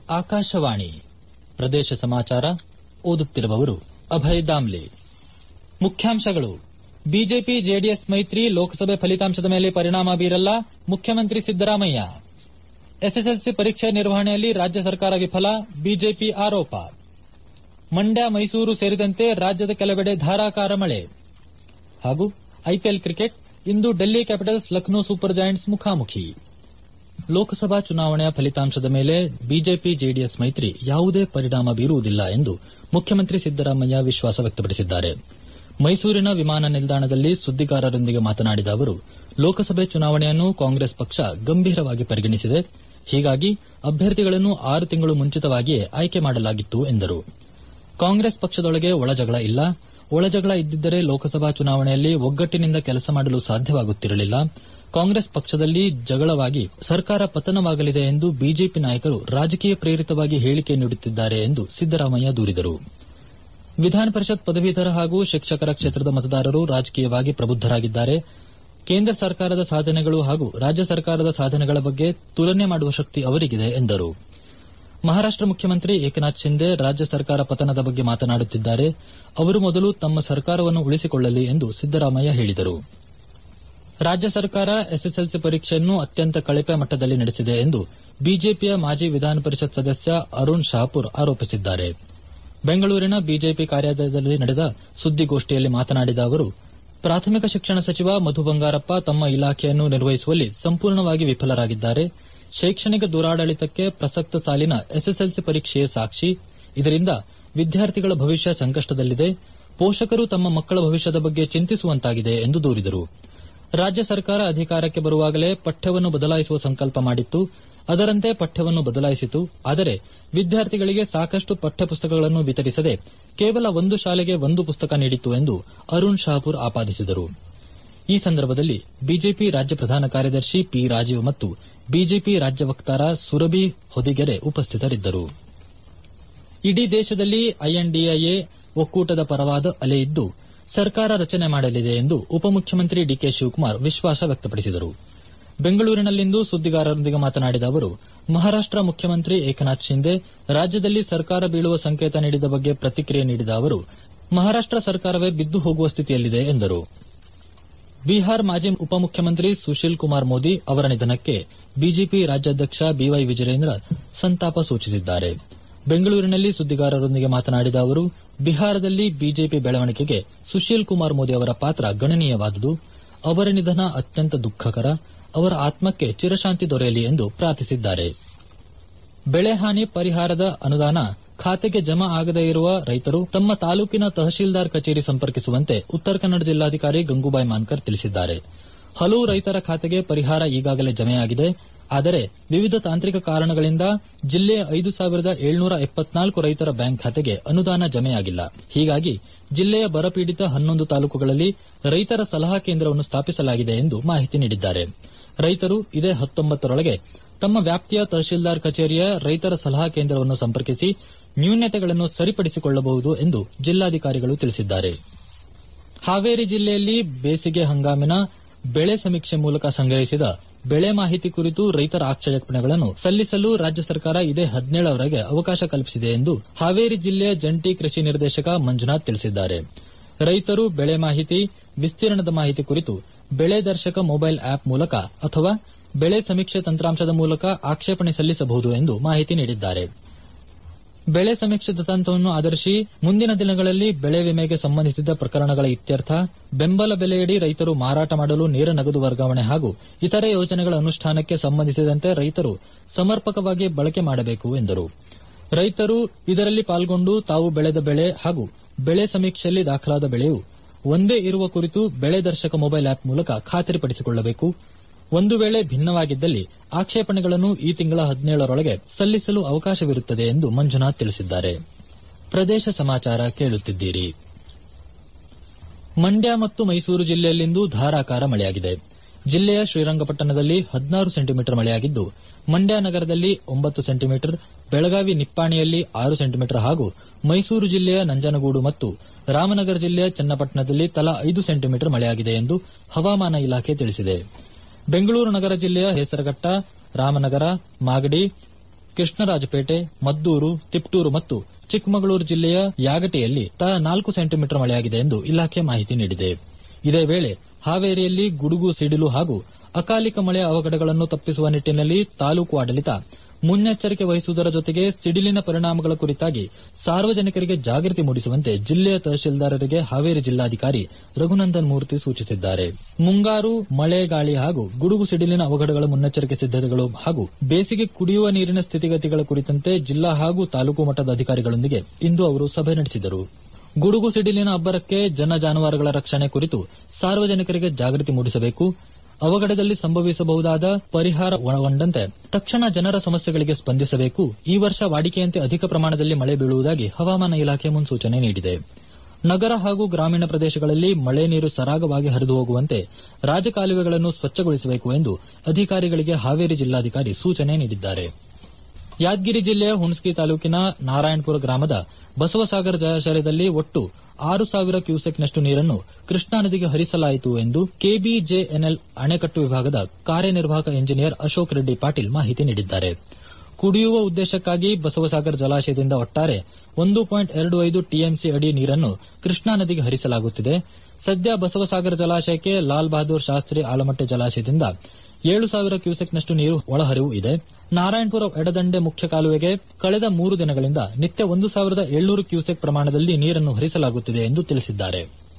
ಆಕಾಶವಾಣಿ ಪ್ರದೇಶ ಸಮಾಚಾರ ಓದುತ್ತಿರುವವರು ಅಭಯ್ ದಾಮ್ಲೆ ಮುಖ್ಯಾಂಶಗಳು ಬಿಜೆಪಿ ಜೆಡಿಎಸ್ ಮೈತ್ರಿ ಲೋಕಸಭೆ ಫಲಿತಾಂಶದ ಮೇಲೆ ಪರಿಣಾಮ ಬೀರಲ್ಲ ಮುಖ್ಯಮಂತ್ರಿ ಸಿದ್ದರಾಮಯ್ಯ ಎಸ್ಎಸ್ಎಲ್ಸಿ ಪರೀಕ್ಷೆ ನಿರ್ವಹಣೆಯಲ್ಲಿ ರಾಜ್ಯ ಸರ್ಕಾರ ವಿಫಲ ಬಿಜೆಪಿ ಆರೋಪ ಮಂಡ್ಯ ಮೈಸೂರು ಸೇರಿದಂತೆ ರಾಜ್ಯದ ಕೆಲವೆಡೆ ಧಾರಾಕಾರ ಮಳೆ ಹಾಗೂ ಐಪಿಎಲ್ ಕ್ರಿಕೆಟ್ ಇಂದು Delhi Capitals Lucknow Super Giants ಮುಖಾಮುಖಿ ಲೋಕಸಭಾ ಚುನಾವಣೆಯ ಫಲಿತಾಂಶದ ಮೇಲೆ ಬಿಜೆಪಿ ಜೆಡಿಎಸ್ ಮೈತ್ರಿ ಯಾವುದೇ ಪರಿಣಾಮ ಬೀರುವುದಿಲ್ಲ ಎಂದು ಮುಖ್ಯಮಂತ್ರಿ ಸಿದ್ದರಾಮಯ್ಯ ವಿಶ್ವಾಸ ವ್ಯಕ್ತಪಡಿಸಿದ್ದಾರೆ ಮೈಸೂರಿನ ವಿಮಾನ ನಿಲ್ದಾಣದಲ್ಲಿ ಸುದ್ದಿಗಾರರೊಂದಿಗೆ ಮಾತನಾಡಿದ ಅವರು ಲೋಕಸಭೆ ಚುನಾವಣೆಯನ್ನು ಕಾಂಗ್ರೆಸ್ ಪಕ್ಷ ಗಂಭೀರವಾಗಿ ಪರಿಗಣಿಸಿದೆ ಹೀಗಾಗಿ ಅಭ್ಯರ್ಥಿಗಳನ್ನು ಆರು ತಿಂಗಳು ಮುಂಚಿತವಾಗಿಯೇ ಆಯ್ಕೆ ಮಾಡಲಾಗಿತ್ತು ಎಂದರು ಕಾಂಗ್ರೆಸ್ ಪಕ್ಷದೊಳಗೆ ಒಳಜಗಳ ಇಲ್ಲ ಒಳಜಗಳ ಇದ್ದಿದ್ದರೆ ಲೋಕಸಭಾ ಚುನಾವಣೆಯಲ್ಲಿ ಒಗ್ಗಟ್ಟಿನಿಂದ ಕೆಲಸ ಮಾಡಲು ಸಾಧ್ಯವಾಗುತ್ತಿರಲಿಲ್ಲ ಕಾಂಗ್ರೆಸ್ ಪಕ್ಷದಲ್ಲಿ ಜಗಳವಾಗಿ ಸರ್ಕಾರ ಪತನವಾಗಲಿದೆ ಎಂದು ಬಿಜೆಪಿ ನಾಯಕರು ರಾಜಕೀಯ ಪ್ರೇರಿತವಾಗಿ ಹೇಳಿಕೆ ನೀಡುತ್ತಿದ್ದಾರೆ ಎಂದು ಸಿದ್ದರಾಮಯ್ಯ ದೂರಿದರು ವಿಧಾನ ಪರಿಷತ್ ಪದವೀಧರ ಹಾಗೂ ಶಿಕ್ಷಕರ ಕ್ಷೇತ್ರದ ಮತದಾರರು ರಾಜಕೀಯವಾಗಿ ಪ್ರಬುದ್ದರಾಗಿದ್ದಾರೆ ಕೇಂದ್ರ ಸರ್ಕಾರದ ಸಾಧನೆಗಳು ಹಾಗೂ ರಾಜ್ಯ ಸರ್ಕಾರದ ಸಾಧನೆಗಳ ಬಗ್ಗೆ ತುಲನೆ ಮಾಡುವ ಶಕ್ತಿ ಅವರಿಗಿದೆ ಎಂದರು ಮಹಾರಾಷ್ಟ ಮುಖ್ಯಮಂತ್ರಿ ಏಕನಾಥ್ ಶಿಂದೆ ರಾಜ್ಯ ಸರ್ಕಾರ ಪತನದ ಬಗ್ಗೆ ಮಾತನಾಡುತ್ತಿದ್ದಾರೆ ಅವರು ಮೊದಲು ತಮ್ಮ ಸರ್ಕಾರವನ್ನು ಉಳಿಸಿಕೊಳ್ಳಲಿ ಎಂದು ಸಿದ್ದರಾಮಯ್ಯ ಹೇಳಿದರು ರಾಜ್ಯ ಸರ್ಕಾರ ಎಸ್ಎಸ್ಎಲ್ಸಿ ಪರೀಕ್ಷೆಯನ್ನು ಅತ್ಯಂತ ಕಳಪೆ ಮಟ್ಟದಲ್ಲಿ ನಡೆಸಿದೆ ಎಂದು ಬಿಜೆಪಿಯ ಮಾಜಿ ವಿಧಾನ ಪರಿಷತ್ ಸದಸ್ಯ ಅರುಣ್ ಶಾಪುರ್ ಆರೋಪಿಸಿದ್ದಾರೆ ಬೆಂಗಳೂರಿನ ಬಿಜೆಪಿ ಕಾರ್ಯಾಲಯದಲ್ಲಿ ನಡೆದ ಸುದ್ದಿಗೋಷ್ಠಿಯಲ್ಲಿ ಮಾತನಾಡಿದ ಅವರು ಪ್ರಾಥಮಿಕ ಶಿಕ್ಷಣ ಸಚಿವ ಮಧು ಬಂಗಾರಪ್ಪ ತಮ್ಮ ಇಲಾಖೆಯನ್ನು ನಿರ್ವಹಿಸುವಲ್ಲಿ ಸಂಪೂರ್ಣವಾಗಿ ವಿಫಲರಾಗಿದ್ದಾರೆ ಶೈಕ್ಷಣಿಕ ದುರಾಡಳಿತಕ್ಕೆ ಪ್ರಸಕ್ತ ಸಾಲಿನ ಎಸ್ಎಸ್ಎಲ್ಸಿ ಪರೀಕ್ಷೆಯೇ ಸಾಕ್ಷಿ ಇದರಿಂದ ವಿದ್ಯಾರ್ಥಿಗಳ ಭವಿಷ್ಯ ಸಂಕಷ್ಟದಲ್ಲಿದೆ ಪೋಷಕರು ತಮ್ಮ ಮಕ್ಕಳ ಭವಿಷ್ಯದ ಬಗ್ಗೆ ಚಿಂತಿಸುವಂತಾಗಿದೆ ಎಂದು ದೂರಿದರು ರಾಜ್ಯ ಸರ್ಕಾರ ಅಧಿಕಾರಕ್ಕೆ ಬರುವಾಗಲೇ ಪಠ್ಯವನ್ನು ಬದಲಾಯಿಸುವ ಸಂಕಲ್ಪ ಮಾಡಿತ್ತು ಅದರಂತೆ ಪಠ್ಯವನ್ನು ಬದಲಾಯಿಸಿತು ಆದರೆ ವಿದ್ಯಾರ್ಥಿಗಳಿಗೆ ಸಾಕಷ್ಟು ಪಠ್ಯಪುಸ್ತಕಗಳನ್ನು ವಿತರಿಸದೆ ಕೇವಲ ಒಂದು ಶಾಲೆಗೆ ಒಂದು ಪುಸ್ತಕ ನೀಡಿತ್ತು ಎಂದು ಅರುಣ್ ಶಾಪುರ್ ಆಪಾದಿಸಿದರು ಈ ಸಂದರ್ಭದಲ್ಲಿ ಬಿಜೆಪಿ ರಾಜ್ಯ ಪ್ರಧಾನ ಕಾರ್ಯದರ್ಶಿ ಪಿ ರಾಜೀವ್ ಮತ್ತು ಬಿಜೆಪಿ ರಾಜ್ಯ ವಕ್ತಾರ ಸುರಭಿ ಹೊದಿಗೆರೆ ಉಪಸ್ಥಿತರಿದ್ದರು ಇಡೀ ದೇಶದಲ್ಲಿ ಐಎನ್ಡಿಎ ಒಕ್ಕೂಟದ ಪರವಾದ ಅಲೆ ಇದ್ದು ಸರ್ಕಾರ ರಚನೆ ಮಾಡಲಿದೆ ಎಂದು ಉಪಮುಖ್ಯಮಂತ್ರಿ ಡಿಕೆ ಶಿವಕುಮಾರ್ ವಿಶ್ವಾಸ ವ್ಯಕ್ತಪಡಿಸಿದರು ಬೆಂಗಳೂರಿನಲ್ಲಿಂದು ಸುದ್ದಿಗಾರರೊಂದಿಗೆ ಮಾತನಾಡಿದ ಅವರು ಮಹಾರಾಷ್ಟ ಮುಖ್ಯಮಂತ್ರಿ ಏಕನಾಥ್ ಶಿಂದೆ ರಾಜ್ಯದಲ್ಲಿ ಸರ್ಕಾರ ಬೀಳುವ ಸಂಕೇತ ನೀಡಿದ ಬಗ್ಗೆ ಪ್ರತಿಕ್ರಿಯೆ ನೀಡಿದ ಅವರು ಮಹಾರಾಷ್ಟ ಸರ್ಕಾರವೇ ಬಿದ್ದು ಹೋಗುವ ಸ್ಥಿತಿಯಲ್ಲಿದೆ ಎಂದರು ಬಿಹಾರ್ ಮಾಜಿ ಉಪಮುಖ್ಯಮಂತ್ರಿ ಸುಶೀಲ್ ಕುಮಾರ್ ಮೋದಿ ಅವರ ನಿಧನಕ್ಕೆ ಬಿಜೆಪಿ ರಾಜ್ಯಾಧ್ಯಕ್ಷ ಬಿವೈ ವಿಜಯೇಂದ್ರ ಸಂತಾಪ ಸೂಚಿಸಿದ್ದಾರೆ ಬೆಂಗಳೂರಿನಲ್ಲಿ ಸುದ್ದಿಗಾರರೊಂದಿಗೆ ಮಾತನಾಡಿದ ಅವರು ಬಿಹಾರದಲ್ಲಿ ಬಿಜೆಪಿ ಬೆಳವಣಿಗೆಗೆ ಸುಶೀಲ್ ಕುಮಾರ್ ಮೋದಿ ಅವರ ಪಾತ್ರ ಗಣನೀಯವಾದುದು ಅವರ ನಿಧನ ಅತ್ಯಂತ ದುಃಖಕರ ಅವರ ಆತ್ಮಕ್ಕೆ ಚಿರಶಾಂತಿ ದೊರೆಯಲಿ ಎಂದು ಪ್ರಾರ್ಥಿಸಿದ್ದಾರೆ ಬೆಳೆ ಹಾನಿ ಪರಿಹಾರದ ಅನುದಾನ ಖಾತೆಗೆ ಜಮಾ ಆಗದೇ ಇರುವ ರೈತರು ತಮ್ಮ ತಾಲೂಕಿನ ತಹಶೀಲ್ದಾರ್ ಕಚೇರಿ ಸಂಪರ್ಕಿಸುವಂತೆ ಉತ್ತರ ಕನ್ನಡ ಜಿಲ್ಲಾಧಿಕಾರಿ ಗಂಗೂಬಾಯಿ ಮಾನ್ಕರ್ ತಿಳಿಸಿದ್ದಾರೆ ಹಲವು ರೈತರ ಖಾತೆಗೆ ಪರಿಹಾರ ಈಗಾಗಲೇ ಜಮೆಯಾಗಿದೆ ಆದರೆ ವಿವಿಧ ತಾಂತ್ರಿಕ ಕಾರಣಗಳಿಂದ ಜಿಲ್ಲೆಯ ಐದು ಸಾವಿರದ ಏಳ್ನೂರ ಎಪ್ಪತ್ನಾಲ್ಕು ರೈತರ ಬ್ಯಾಂಕ್ ಖಾತೆಗೆ ಅನುದಾನ ಜಮೆಯಾಗಿಲ್ಲ ಹೀಗಾಗಿ ಜಿಲ್ಲೆಯ ಬರಪೀಡಿತ ಹನ್ನೊಂದು ತಾಲೂಕುಗಳಲ್ಲಿ ರೈತರ ಸಲಹಾ ಕೇಂದ್ರವನ್ನು ಸ್ಥಾಪಿಸಲಾಗಿದೆ ಎಂದು ಮಾಹಿತಿ ನೀಡಿದ್ದಾರೆ ರೈತರು ಇದೇ ಹತ್ತೊಂಬತ್ತರೊಳಗೆ ತಮ್ಮ ವ್ಯಾಪ್ತಿಯ ತಹಶೀಲ್ದಾರ್ ಕಚೇರಿಯ ರೈತರ ಸಲಹಾ ಕೇಂದ್ರವನ್ನು ಸಂಪರ್ಕಿಸಿ ನ್ಯೂನತೆಗಳನ್ನು ಸರಿಪಡಿಸಿಕೊಳ್ಳಬಹುದು ಎಂದು ಜಿಲ್ಲಾಧಿಕಾರಿಗಳು ತಿಳಿಸಿದ್ದಾರೆ ಹಾವೇರಿ ಜಿಲ್ಲೆಯಲ್ಲಿ ಬೇಸಿಗೆ ಹಂಗಾಮಿನ ಬೆಳೆ ಸಮೀಕ್ಷೆ ಮೂಲಕ ಸಂಗ್ರಹಿಸಿದ ಬೆಳೆ ಮಾಹಿತಿ ಕುರಿತು ರೈತರ ಆಕ್ಷೇಪಣೆಗಳನ್ನು ಸಲ್ಲಿಸಲು ರಾಜ್ಯ ಸರ್ಕಾರ ಇದೇ ಹದಿನೇಳರವರೆಗೆ ಅವಕಾಶ ಕಲ್ಪಿಸಿದೆ ಎಂದು ಹಾವೇರಿ ಜಿಲ್ಲೆಯ ಜಂಟಿ ಕೃಷಿ ನಿರ್ದೇಶಕ ಮಂಜುನಾಥ್ ತಿಳಿಸಿದ್ದಾರೆ ರೈತರು ಬೆಳೆ ಮಾಹಿತಿ ವಿಸ್ತೀರ್ಣದ ಮಾಹಿತಿ ಕುರಿತು ಬೆಳೆ ದರ್ಶಕ ಮೊಬೈಲ್ ಆಪ್ ಮೂಲಕ ಅಥವಾ ಬೆಳೆ ಸಮೀಕ್ಷೆ ತಂತ್ರಾಂಶದ ಮೂಲಕ ಆಕ್ಷೇಪಣೆ ಸಲ್ಲಿಸಬಹುದು ಎಂದು ಮಾಹಿತಿ ನೀಡಿದ್ದಾರೆ ಬೆಳೆ ಸಮೀಕ್ಷೆ ದತ್ತಾಂಶವನ್ನು ಆಧರಿಸಿ ಮುಂದಿನ ದಿನಗಳಲ್ಲಿ ಬೆಳೆ ವಿಮೆಗೆ ಸಂಬಂಧಿಸಿದ ಪ್ರಕರಣಗಳ ಇತ್ಯರ್ಥ ಬೆಂಬಲ ಬೆಲೆಯಡಿ ರೈತರು ಮಾರಾಟ ಮಾಡಲು ನೇರ ನಗದು ವರ್ಗಾವಣೆ ಹಾಗೂ ಇತರೆ ಯೋಜನೆಗಳ ಅನುಷ್ಠಾನಕ್ಕೆ ಸಂಬಂಧಿಸಿದಂತೆ ರೈತರು ಸಮರ್ಪಕವಾಗಿ ಬಳಕೆ ಮಾಡಬೇಕು ಎಂದರು ರೈತರು ಇದರಲ್ಲಿ ಪಾಲ್ಗೊಂಡು ತಾವು ಬೆಳೆದ ಬೆಳೆ ಹಾಗೂ ಬೆಳೆ ಸಮೀಕ್ಷೆಯಲ್ಲಿ ದಾಖಲಾದ ಬೆಳೆಯು ಒಂದೇ ಇರುವ ಕುರಿತು ಬೆಳೆ ದರ್ಶಕ ಮೊಬೈಲ್ ಆಪ್ ಮೂಲಕ ಖಾತರಿಪಡಿಸಿಕೊಳ್ಳಬೇಕು ಒಂದು ವೇಳೆ ಭಿನ್ನವಾಗಿದ್ದಲ್ಲಿ ಆಕ್ಷೇಪಣೆಗಳನ್ನು ಈ ತಿಂಗಳ ಹದಿನೇಳರೊಳಗೆ ಸಲ್ಲಿಸಲು ಅವಕಾಶವಿರುತ್ತದೆ ಎಂದು ಮಂಜುನಾಥ್ ತಿಳಿಸಿದ್ದಾರೆ ಪ್ರದೇಶ ಸಮಾಚಾರ ಕೇಳುತ್ತಿದ್ದೀರಿ ಮಂಡ್ಯ ಮತ್ತು ಮೈಸೂರು ಜಿಲ್ಲೆಯಲ್ಲಿಂದು ಧಾರಾಕಾರ ಮಳೆಯಾಗಿದೆ ಜಿಲ್ಲೆಯ ಶ್ರೀರಂಗಪಟ್ಟಣದಲ್ಲಿ ಹದಿನಾರು ಸೆಂಟಿಮೀಟರ್ ಮಳೆಯಾಗಿದ್ದು ಮಂಡ್ಯ ನಗರದಲ್ಲಿ ಒಂಬತ್ತು ಸೆಂಟಿಮೀಟರ್ ಬೆಳಗಾವಿ ನಿಪ್ಪಾಣಿಯಲ್ಲಿ ಆರು ಸೆಂಟಿಮೀಟರ್ ಹಾಗೂ ಮೈಸೂರು ಜಿಲ್ಲೆಯ ನಂಜನಗೂಡು ಮತ್ತು ರಾಮನಗರ ಜಿಲ್ಲೆಯ ಚನ್ನಪಟ್ಟಣದಲ್ಲಿ ತಲಾ ಐದು ಸೆಂಟಿಮೀಟರ್ ಮಳೆಯಾಗಿದೆ ಎಂದು ಹವಾಮಾನ ಇಲಾಖೆ ತಿಳಿಸಿದೆ ಬೆಂಗಳೂರು ನಗರ ಜಿಲ್ಲೆಯ ಹೇಸರಘಟ್ಟ ರಾಮನಗರ ಮಾಗಡಿ ಕೃಷ್ಣರಾಜಪೇಟೆ ಮದ್ದೂರು ತಿಪ್ಟೂರು ಮತ್ತು ಚಿಕ್ಕಮಗಳೂರು ಜಿಲ್ಲೆಯ ಯಾಗಟಿಯಲ್ಲಿ ತಲಾ ನಾಲ್ಕು ಸೆಂಟಿಮೀಟರ್ ಮಳೆಯಾಗಿದೆ ಎಂದು ಇಲಾಖೆ ಮಾಹಿತಿ ನೀಡಿದೆ ಇದೇ ವೇಳೆ ಹಾವೇರಿಯಲ್ಲಿ ಗುಡುಗು ಸಿಡಿಲು ಹಾಗೂ ಅಕಾಲಿಕ ಮಳೆಯ ಅವಘಡಗಳನ್ನು ತಪ್ಪಿಸುವ ನಿಟ್ಟಿನಲ್ಲಿ ತಾಲೂಕು ಆಡಳಿತ ಮುನ್ನೆಚ್ಚರಿಕೆ ವಹಿಸುವುದರ ಜೊತೆಗೆ ಸಿಡಿಲಿನ ಪರಿಣಾಮಗಳ ಕುರಿತಾಗಿ ಸಾರ್ವಜನಿಕರಿಗೆ ಜಾಗೃತಿ ಮೂಡಿಸುವಂತೆ ಜಿಲ್ಲೆಯ ತಹಶೀಲ್ದಾರರಿಗೆ ಹಾವೇರಿ ಜಿಲ್ಲಾಧಿಕಾರಿ ರಘುನಂದನ್ ಮೂರ್ತಿ ಸೂಚಿಸಿದ್ದಾರೆ ಮುಂಗಾರು ಮಳೆ ಗಾಳಿ ಹಾಗೂ ಗುಡುಗು ಸಿಡಿಲಿನ ಅವಘಡಗಳ ಮುನ್ನೆಚ್ಚರಿಕೆ ಸಿದ್ದತೆಗಳು ಹಾಗೂ ಬೇಸಿಗೆ ಕುಡಿಯುವ ನೀರಿನ ಸ್ಥಿತಿಗತಿಗಳ ಕುರಿತಂತೆ ಜಿಲ್ಲಾ ಹಾಗೂ ತಾಲೂಕು ಮಟ್ಟದ ಅಧಿಕಾರಿಗಳೊಂದಿಗೆ ಇಂದು ಅವರು ಸಭೆ ನಡೆಸಿದರು ಗುಡುಗು ಸಿಡಿಲಿನ ಅಬ್ಬರಕ್ಕೆ ಜನ ಜಾನುವಾರುಗಳ ರಕ್ಷಣೆ ಕುರಿತು ಸಾರ್ವಜನಿಕರಿಗೆ ಜಾಗೃತಿ ಮೂಡಿಸಬೇಕು ಅವಘಡದಲ್ಲಿ ಸಂಭವಿಸಬಹುದಾದ ಪರಿಹಾರ ಒಳಗೊಂಡಂತೆ ತಕ್ಷಣ ಜನರ ಸಮಸ್ಯೆಗಳಿಗೆ ಸ್ಪಂದಿಸಬೇಕು ಈ ವರ್ಷ ವಾಡಿಕೆಯಂತೆ ಅಧಿಕ ಪ್ರಮಾಣದಲ್ಲಿ ಮಳೆ ಬೀಳುವುದಾಗಿ ಹವಾಮಾನ ಇಲಾಖೆ ಮುನ್ಸೂಚನೆ ನೀಡಿದೆ ನಗರ ಹಾಗೂ ಗ್ರಾಮೀಣ ಪ್ರದೇಶಗಳಲ್ಲಿ ಮಳೆ ನೀರು ಸರಾಗವಾಗಿ ಹರಿದು ಹೋಗುವಂತೆ ರಾಜಕಾಲುವೆಗಳನ್ನು ಸ್ವಚ್ಛಗೊಳಿಸಬೇಕು ಎಂದು ಅಧಿಕಾರಿಗಳಿಗೆ ಹಾವೇರಿ ಜಿಲ್ಲಾಧಿಕಾರಿ ಸೂಚನೆ ನೀಡಿದ್ದಾರೆ ಯಾದಗಿರಿ ಜಿಲ್ಲೆಯ ಹುಣಸಗಿ ತಾಲೂಕಿನ ನಾರಾಯಣಪುರ ಗ್ರಾಮದ ಬಸವಸಾಗರ ಜಲಾಶಯದಲ್ಲಿ ಒಟ್ಟು ಆರು ಸಾವಿರ ಕ್ಯೂಸೆಕ್ನಷ್ಟು ನೀರನ್ನು ಕೃಷ್ಣಾ ನದಿಗೆ ಹರಿಸಲಾಯಿತು ಎಂದು ಕೆಬಿಜೆಎನ್ಎಲ್ ಅಣೆಕಟ್ಟು ವಿಭಾಗದ ಕಾರ್ಯನಿರ್ವಾಹಕ ಎಂಜಿನಿಯರ್ ಅಶೋಕ್ ರೆಡ್ಡಿ ಪಾಟೀಲ್ ಮಾಹಿತಿ ನೀಡಿದ್ದಾರೆ ಕುಡಿಯುವ ಉದ್ದೇಶಕ್ಕಾಗಿ ಬಸವಸಾಗರ ಜಲಾಶಯದಿಂದ ಒಟ್ಟಾರೆ ಒಂದು ಪಾಯಿಂಟ್ ಎರಡು ಐದು ಟಿಎಂಸಿ ಅಡಿ ನೀರನ್ನು ಕೃಷ್ಣಾ ನದಿಗೆ ಹರಿಸಲಾಗುತ್ತಿದೆ ಸದ್ಯ ಬಸವಸಾಗರ ಜಲಾಶಯಕ್ಕೆ ಲಾಲ್ ಬಹದ್ದೂರ್ ಶಾಸ್ತ್ರಿ ಆಲಮಟ್ಟೆ ಜಲಾಶಯದಿಂದ ಏಳು ಸಾವಿರ ಕ್ಯೂಸೆಕ್ನಷ್ಟು ನೀರು ಒಳಹರಿವು ಇದೆ ನಾರಾಯಣಪುರ ಎಡದಂಡೆ ಮುಖ್ಯ ಕಾಲುವೆಗೆ ಕಳೆದ ಮೂರು ದಿನಗಳಿಂದ ನಿತ್ಯ ಒಂದು ಸಾವಿರದ ಏಳ್ನೂರು ಕ್ಯೂಸೆಕ್ ಪ್ರಮಾಣದಲ್ಲಿ ನೀರನ್ನು ಹರಿಸಲಾಗುತ್ತಿದೆ ಎಂದು ತಿಳಿಸಿದ್ದಾರೆ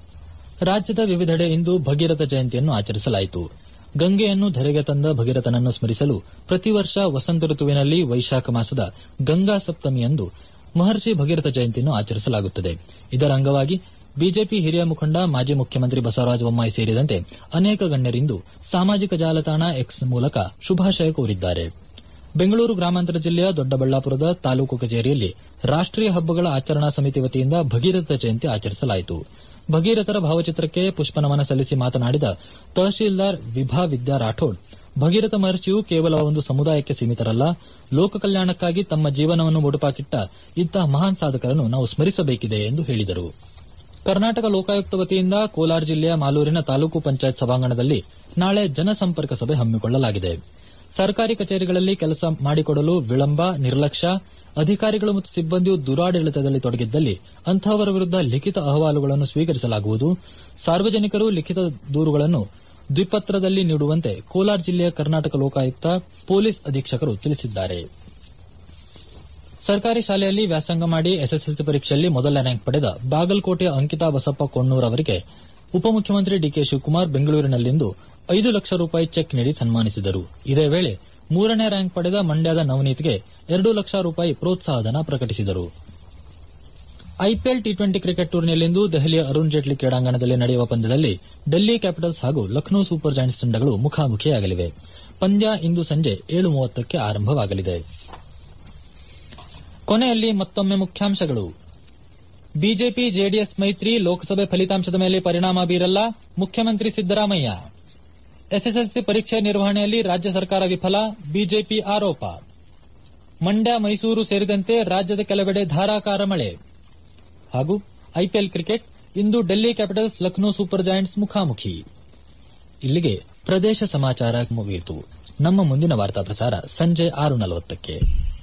ರಾಜ್ಯದ ವಿವಿಧೆಡೆ ಇಂದು ಭಗೀರಥ ಜಯಂತಿಯನ್ನು ಆಚರಿಸಲಾಯಿತು ಗಂಗೆಯನ್ನು ಧರೆಗೆ ತಂದ ಭಗೀರಥನನ್ನು ಸ್ಮರಿಸಲು ಪ್ರತಿ ವರ್ಷ ವಸಂತ ಋತುವಿನಲ್ಲಿ ವೈಶಾಖ ಮಾಸದ ಗಂಗಾ ಸಪ್ತಮಿಯಂದು ಮಹರ್ಷಿ ಭಗೀರಥ ಜಯಂತಿಯನ್ನು ಆಚರಿಸಲಾಗುತ್ತದೆ ಇದರ ಅಂಗವಾಗಿ ಬಿಜೆಪಿ ಹಿರಿಯ ಮುಖಂಡ ಮಾಜಿ ಮುಖ್ಯಮಂತ್ರಿ ಬಸವರಾಜ ಬೊಮ್ಮಾಯಿ ಸೇರಿದಂತೆ ಅನೇಕ ಗಣ್ಯರಿಂದು ಸಾಮಾಜಿಕ ಜಾಲತಾಣ ಎಕ್ಸ್ ಮೂಲಕ ಶುಭಾಶಯ ಕೋರಿದ್ದಾರೆ ಬೆಂಗಳೂರು ಗ್ರಾಮಾಂತರ ಜಿಲ್ಲೆಯ ದೊಡ್ಡಬಳ್ಳಾಪುರದ ತಾಲೂಕು ಕಚೇರಿಯಲ್ಲಿ ರಾಷ್ಟೀಯ ಹಬ್ಬಗಳ ಆಚರಣಾ ಸಮಿತಿ ವತಿಯಿಂದ ಭಗೀರಥ ಜಯಂತಿ ಆಚರಿಸಲಾಯಿತು ಭಗೀರಥರ ಭಾವಚಿತ್ರಕ್ಕೆ ಪುಷ್ಪನಮನ ಸಲ್ಲಿಸಿ ಮಾತನಾಡಿದ ತಹಶೀಲ್ದಾರ್ ವಿಭಾ ವಿದ್ಯಾ ರಾಠೋಡ್ ಭಗೀರಥ ಮಹರ್ಷಿಯು ಕೇವಲ ಒಂದು ಸಮುದಾಯಕ್ಕೆ ಸೀಮಿತರಲ್ಲ ಲೋಕ ಕಲ್ಯಾಣಕ್ಕಾಗಿ ತಮ್ಮ ಜೀವನವನ್ನು ಮುಡುಪಾಕಿಟ್ಟ ಇಂತಹ ಮಹಾನ್ ಸಾಧಕರನ್ನು ನಾವು ಸ್ಮರಿಸಬೇಕಿದೆ ಎಂದು ಹೇಳಿದರು ಕರ್ನಾಟಕ ಲೋಕಾಯುಕ್ತ ವತಿಯಿಂದ ಕೋಲಾರ ಜಿಲ್ಲೆಯ ಮಾಲೂರಿನ ತಾಲೂಕು ಪಂಚಾಯತ್ ಸಭಾಂಗಣದಲ್ಲಿ ನಾಳೆ ಜನಸಂಪರ್ಕ ಸಭೆ ಹಮ್ಮಿಕೊಳ್ಳಲಾಗಿದೆ ಸರ್ಕಾರಿ ಕಚೇರಿಗಳಲ್ಲಿ ಕೆಲಸ ಮಾಡಿಕೊಡಲು ವಿಳಂಬ ನಿರ್ಲಕ್ಷ್ಯ ಅಧಿಕಾರಿಗಳು ಮತ್ತು ಸಿಬ್ಬಂದಿಯು ದುರಾಡಳಿತದಲ್ಲಿ ತೊಡಗಿದ್ದಲ್ಲಿ ಅಂತಹವರ ವಿರುದ್ದ ಲಿಖಿತ ಅಹವಾಲುಗಳನ್ನು ಸ್ವೀಕರಿಸಲಾಗುವುದು ಸಾರ್ವಜನಿಕರು ಲಿಖಿತ ದೂರುಗಳನ್ನು ದ್ವಿಪತ್ರದಲ್ಲಿ ನೀಡುವಂತೆ ಕೋಲಾರ ಜಿಲ್ಲೆಯ ಕರ್ನಾಟಕ ಲೋಕಾಯುಕ್ತ ಪೊಲೀಸ್ ಅಧೀಕ್ಷಕರು ತಿಳಿಸಿದ್ದಾರೆ ಸರ್ಕಾರಿ ಶಾಲೆಯಲ್ಲಿ ವ್ಯಾಸಂಗ ಮಾಡಿ ಎಸ್ಎಸ್ಎಲ್ಸಿ ಪರೀಕ್ಷೆಯಲ್ಲಿ ಮೊದಲ ರ್ಯಾಂಕ್ ಪಡೆದ ಬಾಗಲಕೋಟೆಯ ಅಂಕಿತಾ ಬಸಪ್ಪ ಕೊಣ್ಣೂರ್ ಅವರಿಗೆ ಉಪಮುಖ್ಯಮಂತ್ರಿ ಡಿಕೆ ಶಿವಕುಮಾರ್ ಬೆಂಗಳೂರಿನಲ್ಲಿಂದು ಐದು ಲಕ್ಷ ರೂಪಾಯಿ ಚೆಕ್ ನೀಡಿ ಸನ್ಮಾನಿಸಿದರು ಇದೇ ವೇಳೆ ಮೂರನೇ ರ್ಯಾಂಕ್ ಪಡೆದ ಮಂಡ್ಯದ ನವನೀತ್ಗೆ ಎರಡು ಲಕ್ಷ ರೂಪಾಯಿ ಪ್ರೋತ್ಸಾಹಧನ ಪ್ರಕಟಿಸಿದರು ಐಪಿಎಲ್ ಟಿ ಟ್ವೆಂಟಿ ಕ್ರಿಕೆಟ್ ಟೂರ್ನಿಯಲ್ಲಿಂದು ದೆಹಲಿಯ ಅರುಣ್ ಜೇಟ್ಲಿ ಕ್ರೀಡಾಂಗಣದಲ್ಲಿ ನಡೆಯುವ ಪಂದ್ಯದಲ್ಲಿ ಡೆಲ್ಲಿ ಕ್ಯಾಪಿಟಲ್ಸ್ ಹಾಗೂ ಲಖನೌ ಸೂಪರ್ ಜಾಯಿಂಟ್ಸ್ ತಂಡಗಳು ಮುಖಾಮುಖಿಯಾಗಲಿವೆ ಪಂದ್ಯ ಇಂದು ಸಂಜೆ ಏಳು ಮೂವತ್ತಕ್ಕೆ ಆರಂಭವಾಗಲಿದೆ ಕೊನೆಯಲ್ಲಿ ಮತ್ತೊಮ್ಮೆ ಮುಖ್ಯಾಂಶಗಳು ಬಿಜೆಪಿ ಜೆಡಿಎಸ್ ಮೈತ್ರಿ ಲೋಕಸಭೆ ಫಲಿತಾಂಶದ ಮೇಲೆ ಪರಿಣಾಮ ಬೀರಲ್ಲ ಮುಖ್ಯಮಂತ್ರಿ ಸಿದ್ದರಾಮಯ್ಯ ಎಸ್ಎಸ್ಎಲ್ಸಿ ಪರೀಕ್ಷೆ ನಿರ್ವಹಣೆಯಲ್ಲಿ ರಾಜ್ಯ ಸರ್ಕಾರ ವಿಫಲ ಬಿಜೆಪಿ ಆರೋಪ ಮಂಡ್ಯ ಮೈಸೂರು ಸೇರಿದಂತೆ ರಾಜ್ಯದ ಕೆಲವೆಡೆ ಧಾರಾಕಾರ ಮಳೆ ಹಾಗೂ ಐಪಿಎಲ್ ಕ್ರಿಕೆಟ್ ಇಂದು Delhi Capitals Lucknow Super Giants ಮುಖಾಮುಖಿ ಇಲ್ಲಿಗೆ ಪ್ರದೇಶ ಸಮಾಚಾರ ಮುಗಿಯಿತು ನಮ್ಮ ಮುಂದಿನ ವಾರ್ತಾ ಪ್ರಸಾರ ಸಂಜೆ ಆರು ನಲವತ್ತಕ್ಕೆ